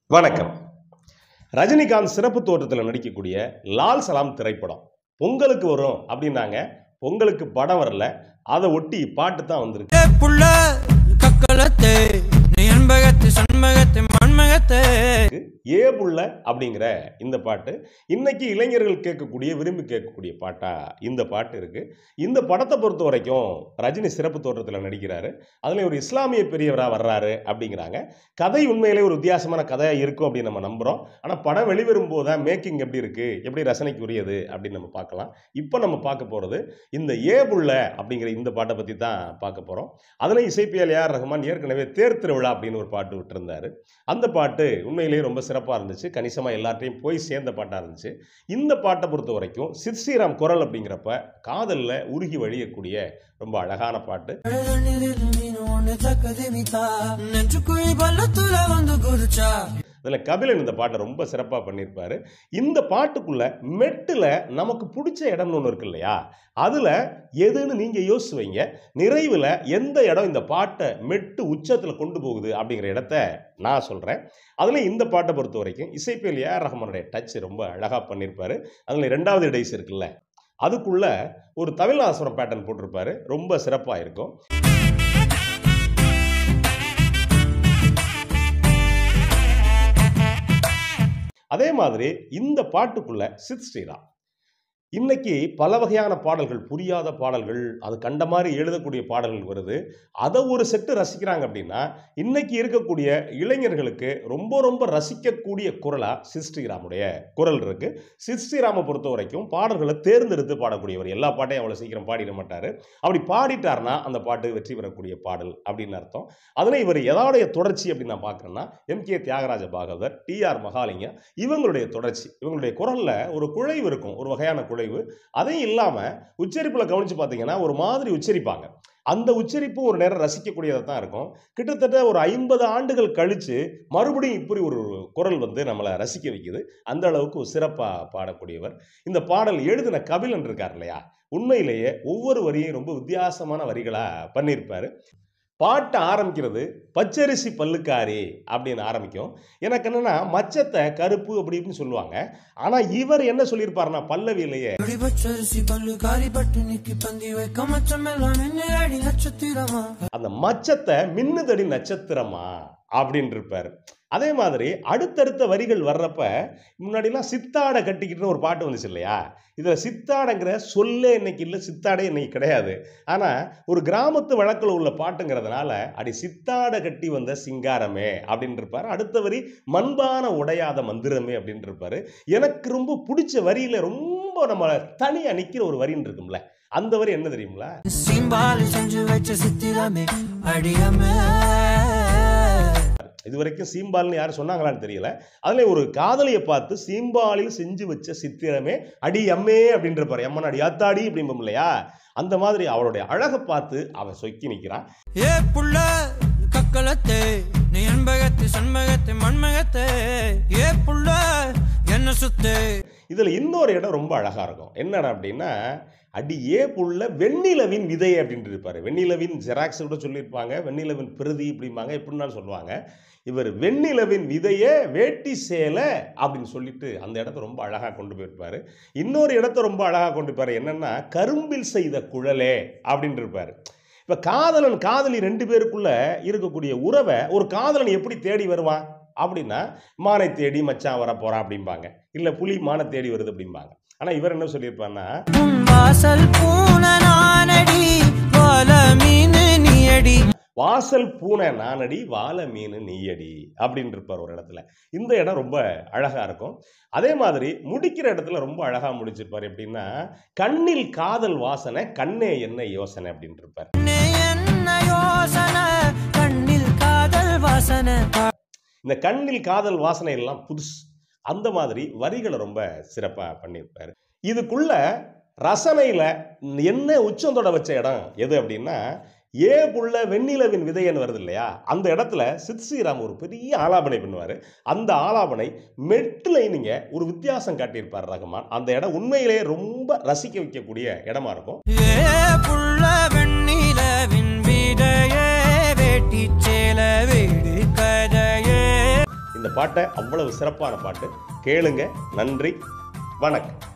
வணக்கம் ரஜினிகாந்த் சிறப்பு தோற்றத்தில் நடிக்கக்கூடிய லால் சலாம் திரைப்படம் பொங்கலுக்கு வரும் அப்படின்னாங்க பொங்கலுக்கு படம் வரல அதை ஒட்டி பாட்டு தான் வந்திருக்கு ஏ புள்ள கக்கலத்தே நீ அன்பகத்து சண்பகத்து மண்மகத்தே ஏ புள்ள அப்படிங்கிற இந்த பாட்டு இன்னைக்கு இளைஞர்கள் கேட்கக்கூடிய விரும்பி கேட்கக்கூடிய பாட்டா இந்த பாட்டு இருக்கு இந்த படத்தை பொறுத்த வரைக்கும் ரஜினி சிறப்பு தோற்றத்தில் நடிக்கிறாரு அதுல ஒரு இஸ்லாமிய பெரியவராக வர்றாரு அப்படிங்கிறாங்க கதை உண்மையிலே ஒரு வித்தியாசமான கதையாக இருக்கும் அப்படின்னு நம்ம நம்புகிறோம் ஆனால் படம் வெளிவரும் போது தான் மேக்கிங் எப்படி இருக்கு எப்படி ரசனைக்கு உரியது அப்படின்னு நம்ம பார்க்கலாம் இப்போ நம்ம பார்க்க போகிறது இந்த ஏ புள்ள அப்படிங்கிற இந்த பாட்டை பற்றி தான் பார்க்க போகிறோம் அதில் இசைப்பியல் ஏஆர் ரஹ்மான் ஏற்கனவே தேர் திருவிழா அப்படின்னு ஒரு பாட்டு விட்டுருந்தாரு அந்த பாட்டு உண்மையிலேயே ரொம்ப சிறப்பாக இருந்துச்சு கணிசமாக எல்லார்ட்டையும் போய் சேர்ந்த பாட்டாக இருந்துச்சு இந்த பாட்டை பொறுத்த வரைக்கும் சித் ஸ்ரீராம் குரல் அப்படிங்கிறப்ப காதலில் உருகி வழியக்கூடிய ரொம்ப அழகான பாட்டு நெஞ்சுக்குழி பள்ளத்துல வந்து குதிச்சா அதில் கபிலன் இந்த பாட்டை ரொம்ப சிறப்பாக பண்ணியிருப்பாரு இந்த பாட்டுக்குள்ள மெட்டில் நமக்கு பிடிச்ச இடம்னு ஒன்று இருக்கு இல்லையா அதில் எதுன்னு நீங்கள் யோசிச்சு வைங்க நிறைவில் எந்த இடம் இந்த பாட்டை மெட்டு உச்சத்தில் கொண்டு போகுது அப்படிங்கிற இடத்த நான் சொல்கிறேன் அதில் இந்த பாட்டை பொறுத்த வரைக்கும் இசைப்பியல் ஏஆர் ரஹ்மானுடைய டச் ரொம்ப அழகாக பண்ணியிருப்பாரு அதில் ரெண்டாவது இடைஸ் இருக்குல்ல அதுக்குள்ள ஒரு தமிழாசுரம் பேட்டர்ன் போட்டிருப்பாரு ரொம்ப சிறப்பாக இருக்கும் அதே மாதிரி இந்த பாட்டுக்குள்ள சித் ஸ்ரீராம் இன்னைக்கு பல வகையான பாடல்கள் புரியாத பாடல்கள் அது கண்ட மாதிரி எழுதக்கூடிய பாடல்கள் வருது அதை ஒரு செட்டு ரசிக்கிறாங்க அப்படின்னா இன்னைக்கு இருக்கக்கூடிய இளைஞர்களுக்கு ரொம்ப ரொம்ப ரசிக்கக்கூடிய குரலா சித் ஸ்ரீராமுடைய குரல் இருக்கு சித் ஸ்ரீராமை பொறுத்த வரைக்கும் பாடல்களை தேர்ந்தெடுத்து பாடக்கூடியவர் எல்லா பாட்டையும் அவ்வளோ சீக்கிரம் பாடிட மாட்டாரு அப்படி பாடிட்டாருன்னா அந்த பாட்டு வெற்றி பெறக்கூடிய பாடல் அப்படின்னு அர்த்தம் அதில் இவர் எதாவுடைய தொடர்ச்சி அப்படின்னு நான் பார்க்குறேன்னா M K Thyagaraja Bhagavathar T R Mahalingam இவங்களுடைய தொடர்ச்சி இவங்களுடைய குரல்ல ஒரு குழைவு இருக்கும் ஒரு வகையான குழைவு அதையும் இல்லாமல் உச்சரிப்பில் கவனித்து பார்த்தீங்கன்னா ஒரு மாதிரி உச்சரிப்பாங்க அந்த உச்சரிப்பும் ஒரு நேரம் ரசிக்கக்கூடியதாக தான் இருக்கும் கிட்டத்தட்ட ஒரு ஐம்பது ஆண்டுகள் கழித்து மறுபடியும் இப்படி ஒரு குரல் வந்து நம்மளை ரசிக்க வைக்குது அந்த அளவுக்கு ஒரு சிறப்பாக பாடக்கூடியவர் இந்த பாடல் எழுதின கபிலன் இருக்கார் இல்லையா உண்மையிலேயே ஒவ்வொரு வரியும் ரொம்ப வித்தியாசமான வரிகளாக பண்ணியிருப்பாரு பாட்டு ஆரம்பிக்கிறது பச்சரிசி பல்லுக்காரி அப்படின்னு ஆரம்பிக்கும் எனக்கு என்னன்னா மச்சத்தை கருப்பு அப்படி இப்படின்னு சொல்லுவாங்க ஆனால் இவர் என்ன சொல்லியிருப்பாருன்னா பல்லவியிலேயே பச்சரிசி பல்லு காரி பட்டு நிக்கி பந்தி வைக்க மச்சம் எல்லாம் என்ன அடி நட்சத்திரமா அந்த மச்சத்தை மின்னுதடி நட்சத்திரமா அப்படின்னு இருப்பார் அதே மாதிரி அடுத்தடுத்த வரிகள் வர்றப்ப முன்னாடிலாம் சித்தாடை கட்டிக்கிட்டுன்னு ஒரு பாட்டு வந்துச்சு இல்லையா இதில் சித்தாடைங்கிற சொல்லே இன்னைக்கு இல்லை சித்தாடே இன்னைக்கு கிடையாது ஆனால் ஒரு கிராமத்து வழக்கில் உள்ள பாட்டுங்கிறதுனால அடி சித்தாடை கட்டி வந்த சிங்காரமே அப்படின்னு இருப்பார் அடுத்த வரி மண்பான உடையாத மந்திரமே அப்படின்னு இருப்பாரு எனக்கு ரொம்ப பிடிச்ச வரியில ரொம்ப நம்ம தனியாக நிற்கிற ஒரு வரின்னு இருக்கும்ல அந்த வரி என்ன தெரியுங்களா சீம்பால் செஞ்சு வச்ச சித்திரமே அடியமே இது வரைக்கும் சீம்பால்னு யாரும் சொன்னாங்களான்னு தெரியல அதுல ஒரு காதலியை பார்த்து சீம்பாலில் செஞ்சு வச்ச சித்திரமே அடி அம்மே அப்படின்ற பாரு அம்மன் அடி ஆத்தாடி அப்படிம்போம் இல்லையா அந்த மாதிரி அவளுடைய அழகை பார்த்து அவன் சொக்கி நிற்கிறான் ஏ புள்ள கக்கலத்தே நீ அன்பகத்து சண்பகத்து மண்மகத்தே ஏ புள்ள என்ன சுத்தே இதுல இன்னொரு இடம் ரொம்ப அழகா இருக்கும் என்னடா அப்படின்னா அடி ஏ புள்ள வெண்ணிலவின் விதை அப்படின்ட்டு இருப்பாரு வெண்ணிலவின் ஜெராக்ஸ் கூட சொல்லியிருப்பாங்க வெண்ணிலவின் பிரதி இப்படிம்பாங்க எப்படின்னாலும் சொல்லுவாங்க இவர் வெண்ணிலவின் விதையை வேட்டி சேலை அப்படின்னு சொல்லிட்டு அந்த இடத்த ரொம்ப அழகாக கொண்டு போயிருப்பாரு இன்னொரு இடத்த ரொம்ப அழகாக கொண்டு போயிருப்பாரு என்னன்னா கரும்பில் செய்த குழலே அப்படின்னு இருப்பாரு இப்போ காதலன் காதலி ரெண்டு பேருக்குள்ள இருக்கக்கூடிய உறவை ஒரு காதலன் எப்படி தேடி வருவான் அப்படின்னா மானை தேடி மச்சான் வர போறான் அப்படிம்பாங்க இல்லை புலி மானை தேடி வருது அப்படிம்பாங்க ஆனால் இவர் என்ன சொல்லியிருப்பாருன்னா உன் வாசல் பூன நானடி வாழ மீன் நீயடி வாசல் பூனை நானடி வாழ மீன் நீயடி அப்படின்னு இருப்பார் ஒரு இடத்துல இந்த இடம் ரொம்ப அழகா இருக்கும் அதே மாதிரி முடிக்கிற இடத்துல ரொம்ப அழகா முடிச்சிருப்பார் எப்படின்னா கண்ணில் காதல் வாசனை கண்ணே என்ன யோசனை அப்படின்னு இருப்பார் நீ என்ன யோசனை கண்ணில் காதல் வாசனை இந்த கண்ணில் காதல் வாசனை எல்லாம் புதுசு அந்த மாதிரி வரிகளை ரொம்ப சிறப்பாக பண்ணியிருப்பாரு இதுக்குள்ள ரசனையில் என்ன உச்சந்தொட வச்ச இடம் எது அப்படின்னா ஏ புள்ள வெண்ணிலவின் விதையன்னு வருது இல்லையா அந்த இடத்துல சித் ஸ்ரீராம் ஒரு பெரிய ஆலாபனை பண்ணுவார் அந்த ஆலாபனை மெட்டில் நீங்கள் ஒரு வித்தியாசம் காட்டியிருப்பார் ரகுமான் அந்த இடம் உண்மையிலேயே ரொம்ப ரசிக்க வைக்கக்கூடிய இடமா இருக்கும் ஏ புள்ள வெண்ணிலவின் விடையே வேட்டி சேல வீடு கதையே இந்த பாட்டை அவ்வளவு சிறப்பான பாட்டு கேளுங்க நன்றி வணக்கம்